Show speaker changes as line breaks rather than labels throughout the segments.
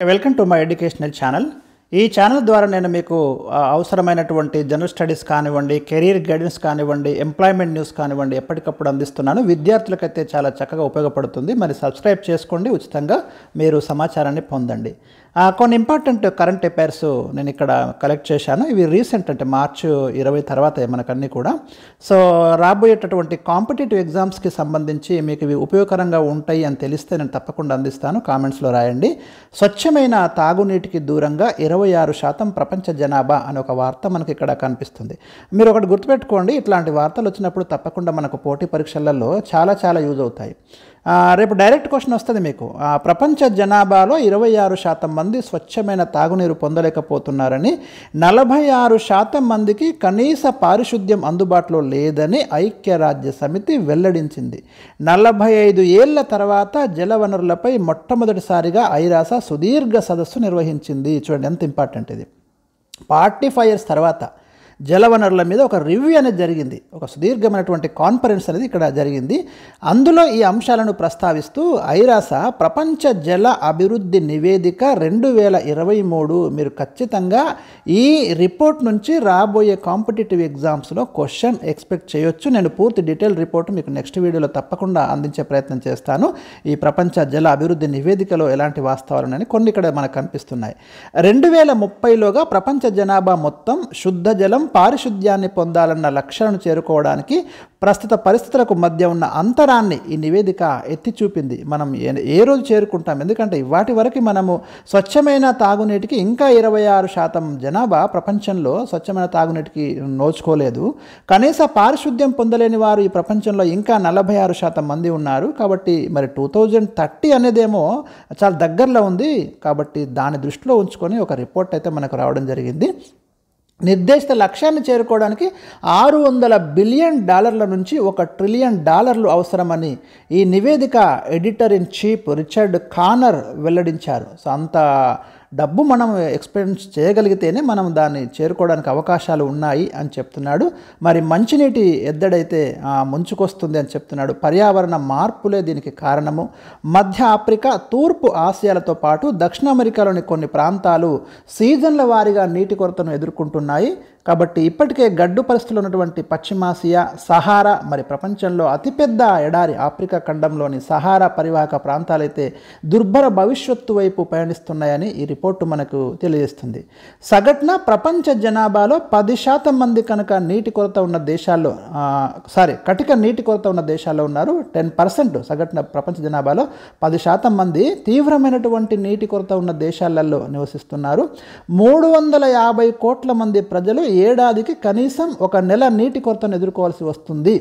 welcome to my educational channel ఈ channel ద్వారా నేను మీకు ఆ, అవసరమైనటువంటి జనరల్ స్టడీస్ కానివ్వండి కెరీర్ గైడెన్స్ కానివ్వండి ఎంప్లాయ్మెంట్ న్యూస్ కానివ్వండి ఎప్పటికప్పుడు అందిస్తున్నాను విద్యార్థులకైతే చాలా చక్కగా ఉపయోగపడుతుంది మరి సబ్స్క్రైబ్ చేసుకోండి ఉచితంగా మీరు సమాచారాన్ని పొందండి ఆ, కొన్ని ఇంపార్టెంట్ కరెంట్ అఫైర్స్ నేను ఇక్కడ కలెక్ట్ చేశాను ఇవి రీసెంట్ అంటే మార్చ్ ఇరవై తర్వాత మనకన్నీ కూడా సో రాబోయేటటువంటి కాంపిటేటివ్ ఎగ్జామ్స్కి సంబంధించి మీకు ఇవి ఉపయోగకరంగా ఉంటాయి అని తెలిస్తే నేను తప్పకుండా అందిస్తాను కామెంట్స్లో రాయండి స్వచ్ఛమైన తాగునీటికి దూరంగా ఇరవై ఆరు శాతం ప్రపంచ జనాభా అనే ఒక వార్త మనకి ఇక్కడ కనిపిస్తుంది మీరు ఒకటి గుర్తుపెట్టుకోండి ఇట్లాంటి వార్తలు వచ్చినప్పుడు తప్పకుండా మనకు పోటీ పరీక్షలలో చాలా చాలా యూజ్ అవుతాయి ఆ, రేపు డైరెక్ట్ క్వశ్చన్ వస్తుంది మీకు ఆ, ప్రపంచ జనాభాలో ఇరవై ఆరు శాతం మంది స్వచ్ఛమైన తాగునీరు పొందలేకపోతున్నారని నలభై ఆరు శాతం మందికి కనీస పారిశుద్ధ్యం అందుబాటులో లేదని ఐక్యరాజ్య సమితి వెల్లడించింది నలభై ఐదు ఏళ్ల తర్వాత జలవనరులపై మొట్టమొదటిసారిగా ఐరాస సుదీర్ఘ సదస్సు నిర్వహించింది చూడండి ఎంత ఇంపార్టెంట్ ఇది ఫార్టీ ఫైవ్ ఇయర్స్ తర్వాత జలవనరుల మీద ఒక రివ్యూ అనేది జరిగింది ఒక సుదీర్ఘమైనటువంటి కాన్ఫరెన్స్ అనేది ఇక్కడ జరిగింది అందులో ఈ అంశాలను ప్రస్తావిస్తూ ఐరాస ప్రపంచ జల అభివృద్ధి నివేదిక రెండు వేల ఇరవై మూడు మీరు ఖచ్చితంగా ఈ రిపోర్ట్ నుంచి రాబోయే కాంపిటేటివ్ ఎగ్జామ్స్లో క్వశ్చన్ ఎక్స్పెక్ట్ చేయొచ్చు నేను పూర్తి డీటెయిల్ రిపోర్ట్ మీకు నెక్స్ట్ వీడియోలో తప్పకుండా అందించే ప్రయత్నం చేస్తాను ఈ ప్రపంచ జల అభివృద్ధి నివేదికలో ఎలాంటి వాస్తవాలు కొన్ని ఇక్కడ మనకు కనిపిస్తున్నాయి రెండు వేల ముప్పైలోగా ప్రపంచ జనాభా మొత్తం శుద్ధ జలం పారిశుద్ధ్యాన్ని పొందాలన్న లక్ష్యాలను చేరుకోవడానికి ప్రస్తుత పరిస్థితులకు మధ్య ఉన్న అంతరాన్ని ఈ నివేదిక ఎత్తి చూపింది మనం ఏ- ఏ రోజు చేరుకుంటాం ఎందుకంటే వాటి వరకు మనము స్వచ్ఛమైన తాగునీటికి ఇంకా ఇరవై ఆరు శాతం జనాభా ప్రపంచంలో స్వచ్ఛమైన తాగునీటికి నోచుకోలేదు కనీస పారిశుద్ధ్యం పొందలేని వారు ఈ ప్రపంచంలో ఇంకా నలభై ఆరు శాతం మంది ఉన్నారు కాబట్టి మరి టూ థౌజండ్ థర్టీ అనేదేమో చాలా దగ్గరలో ఉంది కాబట్టి దాన్ని దృష్టిలో ఉంచుకొని ఒక రిపోర్ట్ అయితే మనకు రావడం జరిగింది నిర్దేశిత లక్ష్యాన్ని చేరుకోవడానికి ఆరు వందల బిలియన్ డాలర్ల నుంచి ఒక ట్రిలియన్ డాలర్లు అవసరమని ఈ నివేదిక editor in chief Richard Connor వెల్లడించారు సో అంత డబ్బు మనం ఎక్స్పెన్స్ చేయగలిగితేనే మనం దాన్ని చేరుకోవడానికి అవకాశాలు ఉన్నాయి అని చెప్తున్నాడు మరి మంచినీటి ఎద్దడైతే ఆ, ముంచుకొస్తుంది అని చెప్తున్నాడు పర్యావరణ మార్పులే దీనికి కారణము మధ్య ఆఫ్రికా తూర్పు ఆసియాలతో పాటు దక్షిణ అమెరికాలోని కొన్ని ప్రాంతాలు సీజన్ల వారీగా నీటి కొరతను ఎదుర్కొంటున్నాయి కాబట్టి ఇప్పటికే గడ్డు పరిస్థితులు ఉన్నటువంటి పశ్చిమాసియా సహారా మరి ప్రపంచంలో అతిపెద్ద ఎడారి ఆఫ్రికా ఖండంలోని సహారా పరివాహక ప్రాంతాలైతే దుర్భర భవిష్యత్తు వైపు పయనిస్తున్నాయని ఈ రిపోర్టు మనకు తెలియజేస్తుంది సగటున ప్రపంచ జనాభాలో పది శాతం మంది కనుక నీటి కొరత ఉన్న దేశాల్లో ఆ, సారీ కటిక నీటి కొరత ఉన్న దేశాల్లో ఉన్నారు టెన్ పర్సెంట్ సగటున ప్రపంచ జనాభాలో పది శాతం మంది తీవ్రమైనటువంటి నీటి కొరత ఉన్న దేశాలలో నివసిస్తున్నారు మూడు వందల యాభై కోట్ల మంది ప్రజలు ఏడాదికి కనీసం ఒక నెల నీటి కొరతను ఎదుర్కోవాల్సి వస్తుంది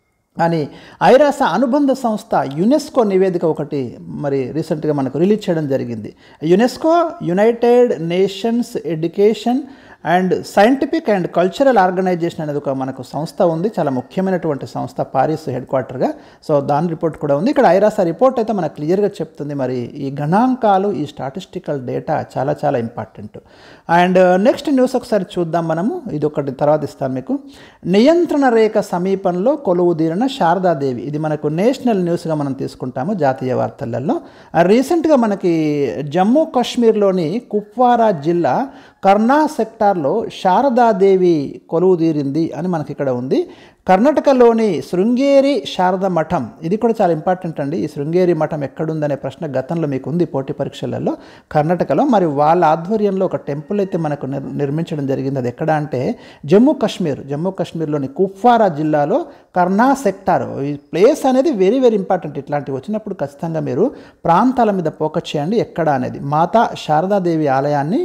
అని ఐరాస అనుబంధ సంస్థ యునెస్కో నివేదిక ఒకటి మరి రీసెంట్గా మనకు రిలీజ్ చేయడం జరిగింది UNESCO united nations education and scientific and cultural organization అనేది ఒక మనకు సంస్థ ఉంది చాలా ముఖ్యమైనటువంటి సంస్థ పారిస్ హెడ్ క్వార్టర్గా సో దాని రిపోర్ట్ కూడా ఉంది ఇక్కడ ఐరాస రిపోర్ట్ అయితే మనకు క్లియర్గా చెప్తుంది మరి ఈ గణాంకాలు ఈ స్టాటిస్టికల్ డేటా చాలా చాలా ఇంపార్టెంట్ అండ్ నెక్స్ట్ న్యూస్ ఒకసారి చూద్దాం మనము ఇది ఒకటి తర్వాత ఇస్తాను మీకు నియంత్రణ రేఖ సమీపంలో కొలువు తీరిన శారదాదేవి ఇది మనకు నేషనల్ న్యూస్గా మనం తీసుకుంటాము జాతీయ వార్తలలో రీసెంట్గా మనకి జమ్మూ కాశ్మీర్లోని కుప్వారా జిల్లా కర్ణా సెక్టార్లో శారదాదేవి కొలువు తీరింది అని మనకి ఇక్కడ ఉంది కర్ణాటకలోని శృంగేరి శారద మఠం ఇది కూడా చాలా ఇంపార్టెంట్ అండి ఈ శృంగేరి మఠం ఎక్కడుందనే ప్రశ్న గతంలో మీకు ఉంది పోటీ పరీక్షలలో కర్ణాటకలో మరి వాళ్ళ ఆధ్వర్యంలో ఒక టెంపుల్ అయితే మనకు నిర్ నిర్మించడం జరిగింది అది ఎక్కడ అంటే జమ్మూ కాశ్మీర్ జమ్మూ కాశ్మీర్లోని కుప్వారా జిల్లాలో కర్ణా సెక్టార్ ఈ ప్లేస్ అనేది వెరీ వెరీ ఇంపార్టెంట్ ఇట్లాంటివి వచ్చినప్పుడు ఖచ్చితంగా మీరు ప్రాంతాల మీద ఫోకస్ చేయండి ఎక్కడ అనేది మాతా శారదాదేవి ఆలయాన్ని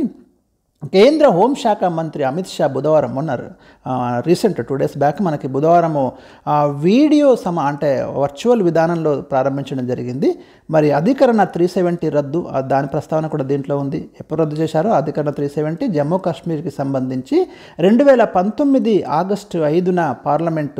కేంద్ర హోంశాఖ మంత్రి అమిత్ షా బుధవారం మొన్న ఆ, రీసెంట్ టూ డేస్ బ్యాక్ మనకి బుధవారము ఆ, వీడియో సమ అంటే వర్చువల్ విధానంలో ప్రారంభించడం జరిగింది మరి అధికరణ త్రీ సెవెంటీ రద్దు ఆ, దాని ప్రస్తావన కూడా దీంట్లో ఉంది ఎప్పుడు రద్దు చేశారో అధికరణ త్రీ సెవెంటీ జమ్మూ కాశ్మీర్కి సంబంధించి రెండు వేల పంతొమ్మిది ఆగస్టు ఐదున పార్లమెంటు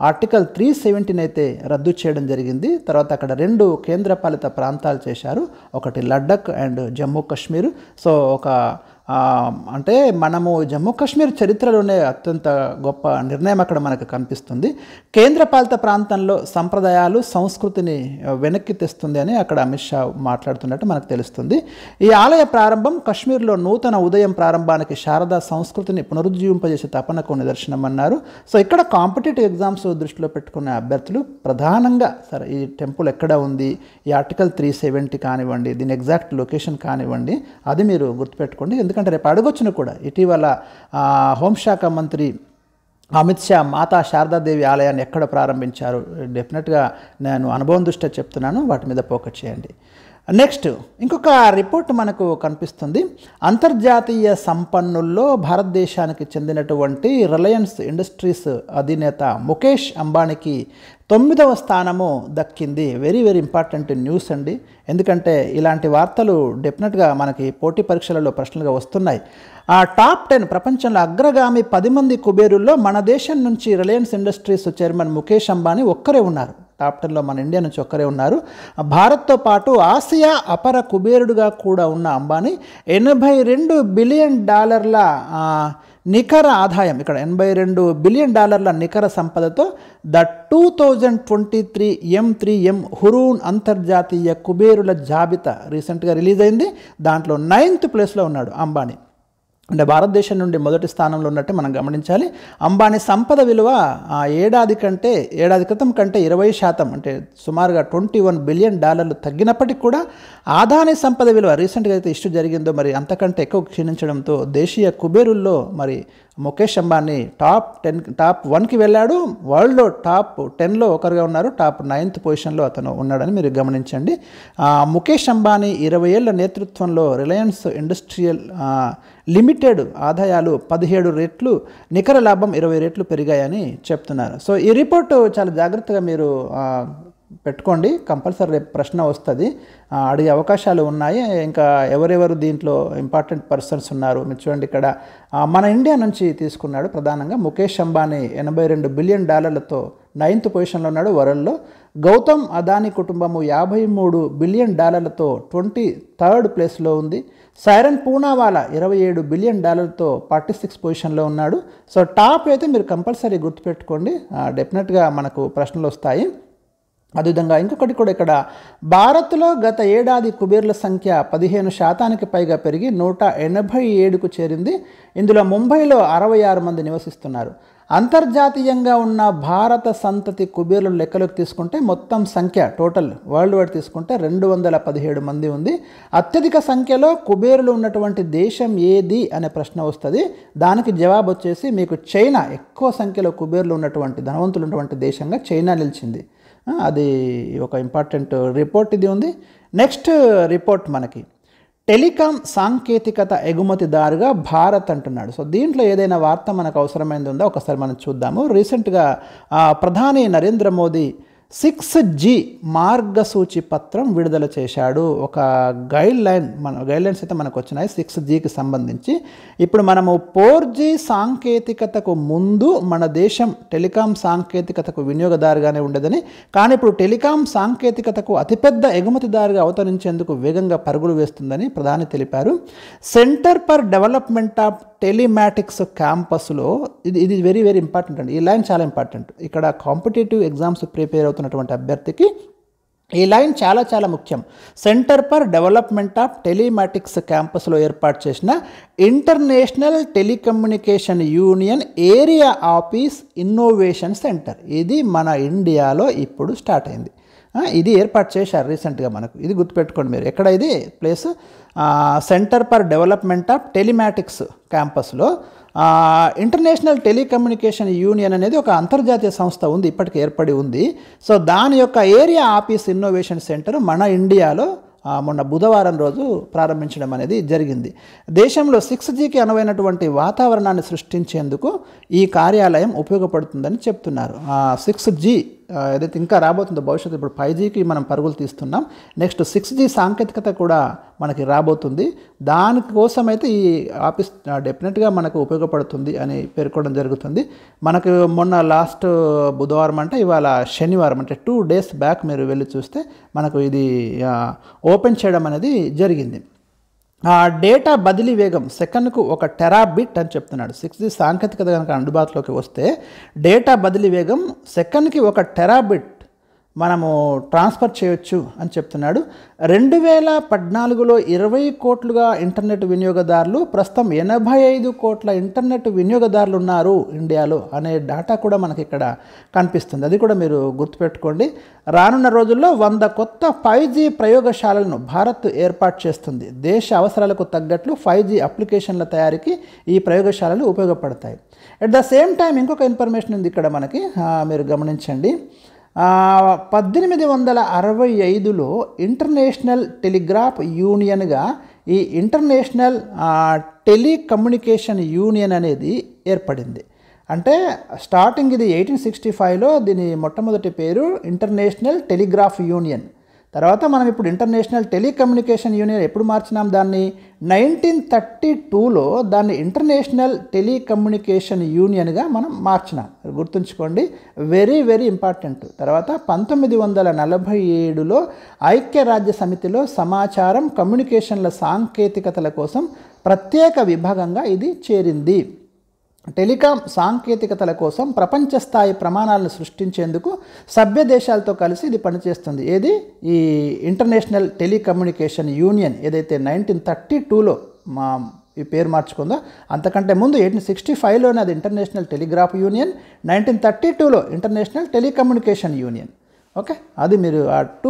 ఆర్టికల్ త్రీ సెవెంటీని అయితే రద్దు చేయడం జరిగింది తర్వాత అక్కడ రెండు కేంద్రపాలిత ప్రాంతాలు చేశారు ఒకటి లడ్డక్ అండ్ జమ్మూ కాశ్మీర్ సో ఒక ఆ, అంటే మనము జమ్మూ కాశ్మీర్ చరిత్రలోనే అత్యంత గొప్ప నిర్ణయం అక్కడ మనకు కనిపిస్తుంది కేంద్రపాలిత ప్రాంతంలో సంప్రదాయాలు సంస్కృతిని ఆ, వెనక్కి తెస్తుంది అని అక్కడ అమిత్ షా మాట్లాడుతున్నట్టు మనకు తెలుస్తుంది ఈ ఆలయ ప్రారంభం కాశ్మీర్లో నూతన ఉదయం ప్రారంభానికి శారదా సంస్కృతిని పునరుజ్జీవింపజేసే తపనకు నిదర్శనం అన్నారు సో ఇక్కడ కాంపిటేటివ్ ఎగ్జామ్స్ దృష్టిలో పెట్టుకునే అభ్యర్థులు ప్రధానంగా సరే ఈ టెంపుల్ ఎక్కడ ఉంది ఈ ఆర్టికల్ త్రీ సెవెంటీ కానివ్వండి దీని ఎగ్జాక్ట్ లొకేషన్ కానివ్వండి అది మీరు గుర్తుపెట్టుకోండి ఎందుకంటే రేపు అడగొచ్చును కూడా ఇటీవల ఆ, హోంశాఖ మంత్రి అమిత్ షా మాతా శారదాదేవి ఆలయాన్ని ఎక్కడ ప్రారంభించారు డెఫినెట్గా నేను అనుభవం దృష్ట్యా చెప్తున్నాను వాటి మీద ఫోకస్ చేయండి నెక్స్ట్ ఇంకొక రిపోర్ట్ మనకు కనిపిస్తుంది అంతర్జాతీయ సంపన్నుల్లో భారతదేశానికి చెందినటువంటి రిలయన్స్ ఇండస్ట్రీస్ అధినేత ముఖేష్ అంబానీకి తొమ్మిదవ స్థానము దక్కింది వెరీ వెరీ ఇంపార్టెంట్ న్యూస్ అండి ఎందుకంటే ఇలాంటి వార్తలు డెఫినెట్గా మనకి పోటీ పరీక్షలలో ప్రశ్నలుగా వస్తున్నాయి ఆ టాప్ టెన్ ప్రపంచంలో అగ్రగామి పది మంది కుబేరుల్లో మన దేశం నుంచి Reliance Industries chairman Mukesh Ambani ఒక్కరే ఉన్నారు టాప్ టెన్లో మన ఇండియా నుంచి ఒక్కరే ఉన్నారు భారత్తో పాటు ఆసియా అపర కుబేరుడుగా కూడా ఉన్న అంబానీ ఎనభై రెండు బిలియన్ డాలర్ల ఆ, నికర ఆదాయం ఇక్కడ ఎనభై రెండు బిలియన్ డాలర్ల నికర సంపదతో the two thousand twenty three M three M Hurun అంతర్జాతీయ కుబేరుల జాబితా రీసెంట్గా రిలీజ్ అయింది దాంట్లో నైన్త్ ప్లేస్లో ఉన్నాడు అంబానీ అంటే భారతదేశం నుండి మొదటి స్థానంలో ఉన్నట్టు మనం గమనించాలి అంబానీ సంపద విలువ ఆ ఏడాది కంటే ఏడాది క్రితం కంటే ఇరవై శాతం అంటే సుమారుగా ట్వంటీ వన్ బిలియన్ డాలర్లు తగ్గినప్పటికీ కూడా ఆదాని సంపద విలువ రీసెంట్గా అయితే ఇష్యూ జరిగిందో మరి అంతకంటే ఎక్కువ క్షీణించడంతో దేశీయ కుబేరుల్లో మరి Mukesh Ambani top ten top వన్కి వెళ్ళాడు వరల్డ్లో టాప్ టెన్లో ఒకరుగా ఉన్నారు టాప్ నైన్త్ పొజిషన్లో అతను ఉన్నాడని మీరు గమనించండి ఆ, ముఖేష్ అంబానీ ఇరవై ఏళ్ల నేతృత్వంలో రిలయన్స్ ఇండస్ట్రియల్ ఆ, లిమిటెడ్ ఆదాయాలు పదిహేడు రెట్లు నికర లాభం ఇరవై రెట్లు పెరిగాయని చెప్తున్నారు సో ఈ రిపోర్టు చాలా జాగ్రత్తగా మీరు ఆ, పెట్టుకోండి కంపల్సరీ రేపు ప్రశ్న వస్తుంది ఆ, అడిగే అవకాశాలు ఉన్నాయి ఇంకా ఎవరెవరు దీంట్లో ఇంపార్టెంట్ పర్సన్స్ ఉన్నారు మీరు చూడండి ఇక్కడ ఆ, మన ఇండియా నుంచి తీసుకున్నాడు ప్రధానంగా ముఖేష్ అంబానీ ఎనభై రెండు బిలియన్ డాలర్లతో నైన్త్ పొజిషన్లో ఉన్నాడు వరల్డ్లో గౌతమ్ అదానీ కుటుంబము యాభై మూడు బిలియన్ డాలర్లతో ట్వంటీ థర్డ్ ప్లేస్లో ఉంది సైరన్ పూనావాలా ఇరవై ఏడు బిలియన్ డాలర్తో ఫార్టీ సిక్స్ పొజిషన్లో ఉన్నాడు సో టాప్ అయితే మీరు కంపల్సరీ గుర్తుపెట్టుకోండి డెఫినెట్గా మనకు ప్రశ్నలు వస్తాయి అదేవిధంగా ఇంకొకటి కూడా ఇక్కడ భారత్లో గత ఏడాది కుబేర్ల సంఖ్య పదిహేను శాతానికి పైగా పెరిగి నూట ఎనభై ఏడుకు చేరింది ఇందులో ముంబైలో అరవై ఆరు మంది నివసిస్తున్నారు అంతర్జాతీయంగా ఉన్న భారత సంతతి కుబేర్ల లెక్కలోకి తీసుకుంటే మొత్తం సంఖ్య టోటల్ వరల్డ్ వైడ్ తీసుకుంటే రెండు వందల పదిహేడు మంది ఉంది అత్యధిక సంఖ్యలో కుబేరులు ఉన్నటువంటి దేశం ఏది అనే ప్రశ్న వస్తుంది దానికి జవాబు వచ్చేసి మీకు చైనా ఎక్కువ సంఖ్యలో కుబేర్లు ఉన్నటువంటి ధనవంతులు ఉన్నటువంటి దేశంగా చైనా నిలిచింది ఆ, అది ఒక ఇంపార్టెంట్ రిపోర్ట్ ఇది ఉంది నెక్స్ట్ రిపోర్ట్ మనకి టెలికాం సాంకేతికత ఎగుమతిదారుగా భారత్ అంటున్నాడు సో దీంట్లో ఏదైనా వార్త మనకు అవసరమైంది ఉందో ఒకసారి మనం చూద్దాము రీసెంట్గా ఆ, ప్రధాని నరేంద్ర మోదీ సిక్స్ జీ మార్గసూచి పత్రం విడుదల చేశాడు ఒక గైడ్ లైన్ మన గైడ్ లైన్స్ అయితే మనకు వచ్చినాయి సిక్స్ జీకి సంబంధించి ఇప్పుడు మనము ఫోర్ జీ సాంకేతికతకు ముందు మన దేశం టెలికాం సాంకేతికతకు వినియోగదారుగానే ఉండేదని కానీ ఇప్పుడు టెలికాం సాంకేతికతకు అతిపెద్ద ఎగుమతిదారుగా అవతరించేందుకు వేగంగా పరుగులు వేస్తుందని ప్రధాని తెలిపారు centre for development of telematics క్యాంపస్లో ఇది ఇది వెరీ వెరీ ఇంపార్టెంట్ అండి ఈ లైన్ చాలా ఇంపార్టెంట్ ఇక్కడ కాంపిటేటివ్ ఎగ్జామ్స్ ప్రిపేర్ అవుతున్నటువంటి అభ్యర్థికి ఈ లైన్ చాలా చాలా ముఖ్యం centre for development of telematics క్యాంపస్లో ఏర్పాటు చేసిన international telecommunication union area office innovation centre ఇది మన ఇండియాలో ఇప్పుడు స్టార్ట్ అయింది ఆ, ఇది ఏర్పాటు చేశారు రీసెంట్గా మనకు ఇది గుర్తుపెట్టుకోండి మీరు ఎక్కడ ఇది place centre for development of telematics క్యాంపస్లో ఆ, ఇంటర్నేషనల్ టెలికమ్యూనికేషన్ యూనియన్ అనేది ఒక అంతర్జాతీయ సంస్థ ఉంది ఇప్పటికి ఏర్పడి ఉంది సో దాని యొక్క ఏరియా ఆఫీస్ ఇన్నోవేషన్ సెంటర్ మన ఇండియాలో ఆ, మొన్న బుధవారం రోజు ప్రారంభించడం అనేది జరిగింది దేశంలో సిక్స్ జీకి అనువైనటువంటి వాతావరణాన్ని సృష్టించేందుకు ఈ కార్యాలయం ఉపయోగపడుతుందని చెప్తున్నారు సిక్స్ జీ ఆ, ఏదైతే ఇంకా రాబోతుందో భవిష్యత్తు ఇప్పుడు ఫైవ్ జీకి మనం పరుగులు తీస్తున్నాం నెక్స్ట్ సిక్స్ జీ సాంకేతికత కూడా మనకి రాబోతుంది దానికోసం అయితే ఈ ఆఫీస్ డెఫినెట్గా మనకు ఉపయోగపడుతుంది అని పేర్కొనడం జరుగుతుంది మనకు మొన్న లాస్ట్ బుధవారం అంటే ఇవాళ శనివారం అంటే టూ డేస్ బ్యాక్ మీరు వెళ్ళి చూస్తే మనకు ఇది ఆ, ఓపెన్ చేయడం అనేది జరిగింది ఆ డేటా బదిలీ వేగం సెకన్కు ఒక టెరాబిట్ అని చెప్తున్నాడు సిక్స్ జీ సాంకేతికత కనుక అందుబాటులోకి వస్తే డేటా బదిలీ వేగం సెకన్కి ఒక టెరాబిట్ మనము ట్రాన్స్ఫర్ చేయొచ్చు అని చెప్తున్నాడు రెండు వేల పద్నాలుగులో ఇరవై కోట్లుగా ఇంటర్నెట్ వినియోగదారులు ప్రస్తుతం ఎనభై ఐదు కోట్ల ఇంటర్నెట్ వినియోగదారులు ఉన్నారు ఇండియాలో అనే డేటా కూడా మనకి ఇక్కడ కనిపిస్తుంది అది కూడా మీరు గుర్తుపెట్టుకోండి రానున్న రోజుల్లో వంద కొత్త ఫైవ్ జీ ప్రయోగశాలలను భారత్ ఏర్పాటు చేస్తుంది దేశ అవసరాలకు తగ్గట్లు ఫైవ్ జీ అప్లికేషన్ల తయారీకి ఈ ప్రయోగశాలలు ఉపయోగపడతాయి అట్ ద సేమ్ టైం ఇంకొక ఇన్ఫర్మేషన్ ఉంది ఇక్కడ మనకి ఆ, మీరు గమనించండి ఆ, పద్దెనిమిది వందల అరవై ఐదులో ఇంటర్నేషనల్ టెలిగ్రాఫ్ యూనియన్గా ఈ ఇంటర్నేషనల్ ఆ, టెలికమ్యూనికేషన్ యూనియన్ అనేది ఏర్పడింది అంటే స్టార్టింగ్ ఇది ఎయిటీన్ సిక్స్టీ ఫైవ్లో దీని మొట్టమొదటి పేరు ఇంటర్నేషనల్ టెలిగ్రాఫ్ యూనియన్ తర్వాత మనం ఇప్పుడు ఇంటర్నేషనల్ టెలికమ్యూనికేషన్ యూనియన్ ఎప్పుడు మార్చినాం దాన్ని నైన్టీన్ థర్టీ టూలో దాన్ని ఇంటర్నేషనల్ టెలికమ్యూనికేషన్ యూనియన్గా మనం మార్చినాం గుర్తుంచుకోండి వెరీ వెరీ ఇంపార్టెంట్ తర్వాత పంతొమ్మిది వందల నలభై ఏడులో ఐక్యరాజ్య సమితిలో సమాచారం కమ్యూనికేషన్ల సాంకేతికతల కోసం ప్రత్యేక విభాగంగా ఇది చేరింది టెలికాం సాంకేతికతల కోసం ప్రపంచ స్థాయి ప్రమాణాలను సృష్టించేందుకు సభ్య దేశాలతో కలిసి ఇది పనిచేస్తుంది ఏది ఈ ఇంటర్నేషనల్ టెలికమ్యూనికేషన్ యూనియన్ ఏదైతే నైన్టీన్ థర్టీ టూలో మా ఈ పేరు మార్చుకుందో అంతకంటే ముందు ఎయిటీన్ సిక్స్టీ ఫైవ్లోనే అది international telegraph union nineteen thirty టూలో ఇంటర్నేషనల్ టెలికమ్యూనికేషన్ యూనియన్ ఓకే అది మీరు ఆ టూ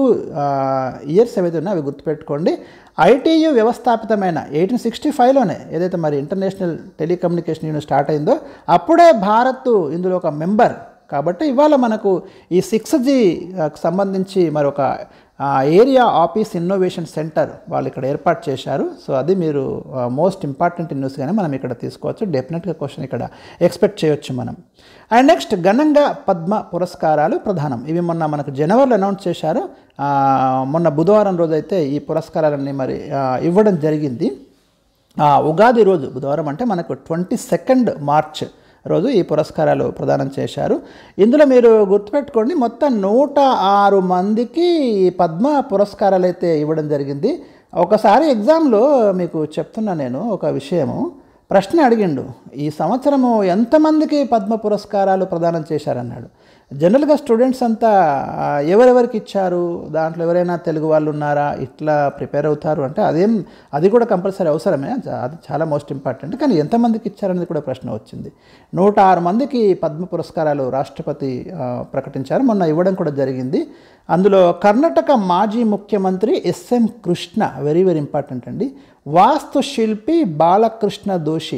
ఇయర్స్ ఏవైతే ఉన్నాయో అవి గుర్తుపెట్టుకోండి ఐటీయు వ్యవస్థాపితమైన ఎయిటీన్ సిక్స్టీ ఫైవ్లోనే ఏదైతే మరి ఇంటర్నేషనల్ టెలికమ్యూనికేషన్ యూనియన్ స్టార్ట్ అయిందో అప్పుడే భారత్ ఇందులో ఒక మెంబర్ కాబట్టి ఇవాళ మనకు ఈ సిక్స్ జీ సంబంధించి మరొక ఏరియా ఆఫీస్ ఇన్నోవేషన్ సెంటర్ వాళ్ళు ఇక్కడ ఏర్పాటు చేశారు సో అది మీరు మోస్ట్ ఇంపార్టెంట్ న్యూస్గానే మనం ఇక్కడ తీసుకోవచ్చు డెఫినెట్గా క్వశ్చన్ ఇక్కడ ఎక్స్పెక్ట్ చేయొచ్చు మనం అండ్ నెక్స్ట్ ఘనంగా పద్మ పురస్కారాలు ప్రధానం ఇవి మొన్న మనకు జనవరిలో అనౌన్స్ చేశారు ఆ, మొన్న బుధవారం రోజు అయితే ఈ పురస్కారాలన్నీ మరి ఆ, ఇవ్వడం జరిగింది ఆ, ఉగాది రోజు బుధవారం అంటే మనకు ట్వంటీ సెకండ్ మార్చ్ రోజు ఈ పురస్కారాలు ప్రదానం చేశారు ఇందులో మీరు గుర్తుపెట్టుకోండి మొత్తం నూట ఆరు మందికి ఈ పద్మ పురస్కారాలు అయితే ఇవ్వడం జరిగింది ఒకసారి ఎగ్జామ్లో మీకు చెప్తున్నా నేను ఒక విషయము ప్రశ్న అడిగిండు ఈ సంవత్సరము ఎంతమందికి పద్మ పురస్కారాలు ప్రదానం చేశారన్నాడు జనరల్గా స్టూడెంట్స్ అంతా ఆ, ఎవరెవరికి ఇచ్చారు దాంట్లో ఎవరైనా తెలుగు వాళ్ళు ఉన్నారా ఇట్లా ప్రిపేర్ అవుతారు అంటే అదేం అది కూడా కంపల్సరీ అవసరమే జ- అది చాలా మోస్ట్ ఇంపార్టెంట్ కానీ ఎంతమందికి ఇచ్చారనేది కూడా ప్రశ్న వచ్చింది నూట ఆరు మందికి పద్మ పురస్కారాలు రాష్ట్రపతి ఆ, ప్రకటించారు మొన్న ఇవ్వడం కూడా జరిగింది అందులో కర్ణాటక మాజీ ముఖ్యమంత్రి S M Krishna very very important అండి వాస్తు శిల్పి బాలకృష్ణ దోషి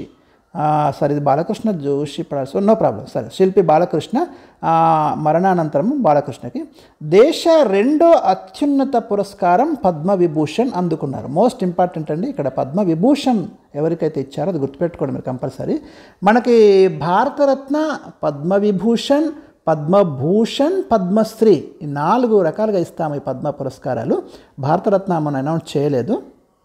సరే ఇది Balakrishna Joshi so no problem సరే శిల్పి బాలకృష్ణ ఆ, మరణానంతరం బాలకృష్ణకి దేశ రెండో అత్యున్నత పురస్కారం పద్మ విభూషణ్ అందుకున్నారు మోస్ట్ ఇంపార్టెంట్ అండి ఇక్కడ పద్మ విభూషణ్ ఎవరికైతే ఇచ్చారో అది గుర్తుపెట్టుకోండి మీరు కంపల్సరీ మనకి భారతరత్న పద్మ విభూషణ్ పద్మభూషణ్ పద్మశ్రీ ఈ నాలుగు రకాలుగా ఇస్తాము ఈ పద్మ పురస్కారాలు భారతరత్న మనం అనౌన్స్ చేయలేదు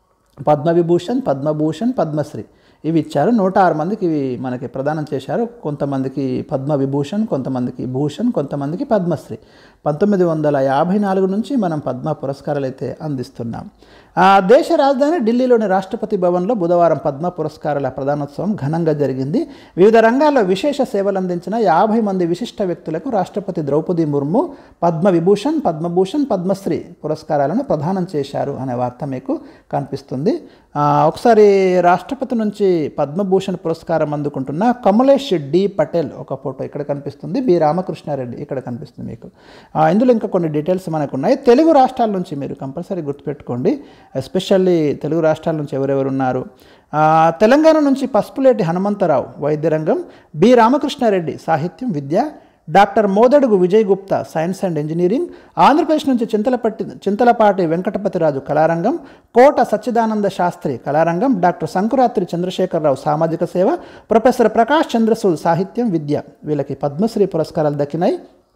పద్మవిభూషణ్ పద్మభూషణ్ పద్మశ్రీ ఇవి ఇచ్చారు నూట ఆరు మందికి ఇవి మనకి ప్రదానం చేశారు కొంతమందికి పద్మవిభూషణ్ కొంతమందికి భూషణ్ కొంతమందికి పద్మశ్రీ పంతొమ్మిది వందల యాభై నాలుగు నుంచి మనం పద్మ పురస్కారాలు అయితే అందిస్తున్నాం ఆ, దేశ రాజధాని ఢిల్లీలోని రాష్ట్రపతి భవన్లో బుధవారం పద్మ పురస్కారాల ప్రధానోత్సవం ఘనంగా జరిగింది వివిధ రంగాల్లో విశేష సేవలు అందించిన యాభై మంది విశిష్ట వ్యక్తులకు రాష్ట్రపతి ద్రౌపది ముర్ము పద్మ విభూషణ్ పద్మభూషణ్ పద్మశ్రీ పురస్కారాలను ప్రదానం చేశారు అనే వార్త మీకు కనిపిస్తుంది ఆ, ఒకసారి రాష్ట్రపతి నుంచి పద్మభూషణ్ పురస్కారం అందుకుంటున్న కమలేష్ డి పటేల్ ఒక ఫోటో ఇక్కడ కనిపిస్తుంది బి రామకృష్ణారెడ్డి ఇక్కడ కనిపిస్తుంది మీకు ఆ, ఇందులో ఇంకా కొన్ని డీటెయిల్స్ మనకు ఉన్నాయి తెలుగు రాష్ట్రాల నుంచి మీరు కంపల్సరీ గుర్తుపెట్టుకోండి ఎస్పెషల్లీ తెలుగు రాష్ట్రాల నుంచి ఎవరెవరు ఉన్నారు ఆ, తెలంగాణ నుంచి పసుపులేటి హనుమంతరావు వైద్య రంగం బి రామకృష్ణారెడ్డి సాహిత్యం విద్య doctor Modadugu Vijay Gupta science and engineering Andhra Pradesh నుంచి చింతలపట్టి చింతలపాటి వెంకటపతిరాజు కళారంగం కోట సచ్చిదానంద శాస్త్రి కళారంగం డాక్టర్ సంకురాత్రి చంద్రశేఖరరావు సామాజిక సేవ ప్రొఫెసర్ ప్రకాష్ చంద్రసూద్ సాహిత్యం విద్య వీళ్ళకి పద్మశ్రీ పురస్కారాలు దక్కినాయి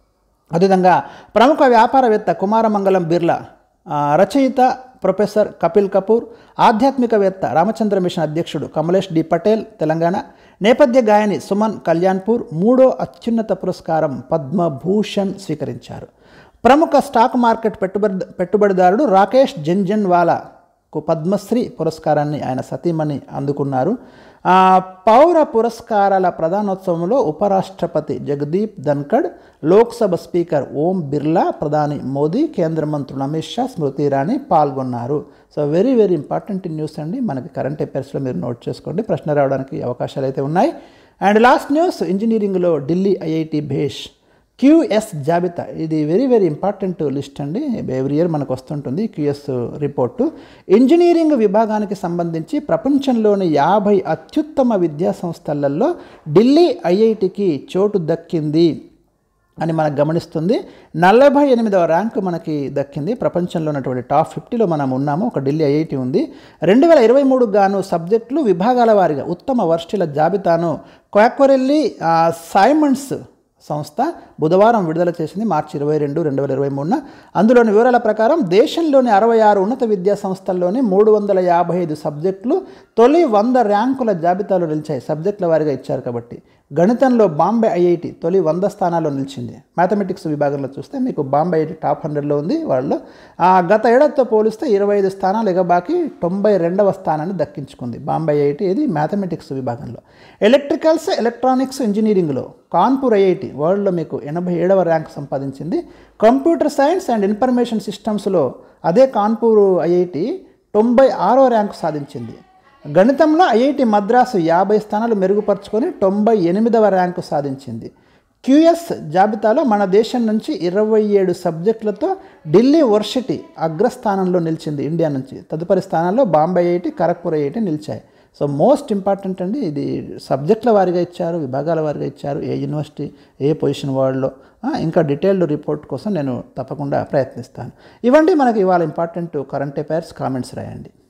అదేవిధంగా ప్రముఖ వ్యాపారవేత్త కుమారమంగళం బిర్లా ఆ, రచయిత ప్రొఫెసర్ కపిల్ కపూర్ ఆధ్యాత్మికవేత్త రామచంద్ర మిషన్ అధ్యక్షుడు కమలేష్ డి పటేల్ తెలంగాణ నేపథ్య గాయని సుమన్ కళ్యాణ్పూర్ మూడో అత్యున్నత పురస్కారం పద్మభూషణ్ స్వీకరించారు ప్రముఖ స్టాక్ మార్కెట్ పెట్టుబడి పెట్టుబడిదారుడు రాకేష్ జంజన్వాలాకు పద్మశ్రీ పురస్కారాన్ని ఆయన సతీమణి అందుకున్నారు ఆ, పౌర పురస్కారాల ప్రధానోత్సవంలో ఉపరాష్ట్రపతి జగదీప్ ధన్కడ్ లోక్సభ స్పీకర్ ఓం బిర్లా ప్రధాని మోదీ కేంద్ర మంత్రులు అమిత్ షా స్మృతి ఇరానీ పాల్గొన్నారు so very very important news అండి మనకి కరెంట్ అఫైర్స్లో మీరు నోట్ చేసుకోండి ప్రశ్న రావడానికి అవకాశాలు అయితే ఉన్నాయి అండ్ లాస్ట్ న్యూస్ ఇంజనీరింగ్లో ఢిల్లీ ఐఐటి భేష్ క్యూఎస్ జాబితా ఇది వెరీ వెరీ ఇంపార్టెంట్ లిస్ట్ అండి ఎవ్రీ ఇయర్ మనకు వస్తుంటుంది క్యూఎస్ రిపోర్టు ఇంజనీరింగ్ విభాగానికి సంబంధించి ప్రపంచంలోని యాభై అత్యుత్తమ విద్యా సంస్థలలో ఢిల్లీ ఐఐటికి చోటు దక్కింది అని మనకు గమనిస్తుంది నలభై ఎనిమిదవ ర్యాంకు మనకి దక్కింది ప్రపంచంలో ఉన్నటువంటి టాప్ ఫిఫ్టీలో మనం ఉన్నాము ఒక ఢిల్లీ ఐఐటి ఉంది రెండు వేల ఇరవై మూడు గాను సబ్జెక్టులు విభాగాల వారీగా ఉత్తమ వర్షిల జాబితాను క్వాక్వరెల్లి సైమండ్స్ సంస్థ బుధవారం విడుదల చేసింది మార్చి ఇరవై రెండు రెండు వేల ఇరవై మూడున అందులోని వివరాల ప్రకారం దేశంలోని అరవై ఆరు ఉన్నత విద్యా సంస్థల్లోని మూడు వందల యాభై ఐదు సబ్జెక్టులు తొలి వంద ర్యాంకుల జాబితాలో నిలిచాయి సబ్జెక్టుల వారీగా ఇచ్చారు కాబట్టి గణితంలో బాంబే ఐఐటి తొలి వంద స్థానాల్లో నిలిచింది మ్యాథమెటిక్స్ విభాగంలో చూస్తే మీకు బాంబే ఐఐటి టాప్ హండ్రెడ్లో ఉంది వాళ్ళు ఆ గత ఏడాదితో పోలిస్తే ఇరవై ఐదు స్థానాలు ఎగబాకి తొంభై రెండవ స్థానాన్ని దక్కించుకుంది బాంబే ఐఐటి ఇది మ్యాథమెటిక్స్ విభాగంలో ఎలక్ట్రికల్స్ ఎలక్ట్రానిక్స్ ఇంజనీరింగ్లో కాన్పూర్ ఐఐటి వరల్డ్లో మీకు ఎనభై ఏడవ ర్యాంక్ సంపాదించింది కంప్యూటర్ సైన్స్ అండ్ ఇన్ఫర్మేషన్ సిస్టమ్స్లో అదే కాన్పూర్ ఐఐటి తొంభై ఆరో ర్యాంకు సాధించింది గణితంలో ఐఐటి మద్రాసు యాభై స్థానాలు మెరుగుపరుచుకొని తొంభై ఎనిమిదవ ర్యాంకు సాధించింది క్యూఎస్ జాబితాలో మన దేశం నుంచి ఇరవై ఏడు సబ్జెక్టులతో ఢిల్లీ వర్సిటీ అగ్రస్థానంలో నిలిచింది ఇండియా నుంచి తదుపరి స్థానాల్లో బాంబే ఐఐటి ఖరగ్పూర్ ఐఐటి నిలిచాయి సో మోస్ట్ ఇంపార్టెంట్ అండి ఇది సబ్జెక్టుల వారిగా ఇచ్చారు విభాగాల వారిగా ఇచ్చారు ఏ యూనివర్సిటీ ఏ పొజిషన్ వరల్డ్లో ఇంకా డీటెయిల్డ్ రిపోర్ట్ కోసం నేను తప్పకుండా ప్రయత్నిస్తాను ఇవ్వండి మనకి ఇవాళ ఇంపార్టెంట్ కరెంట్ అఫైర్స్ కామెంట్స్ రాయండి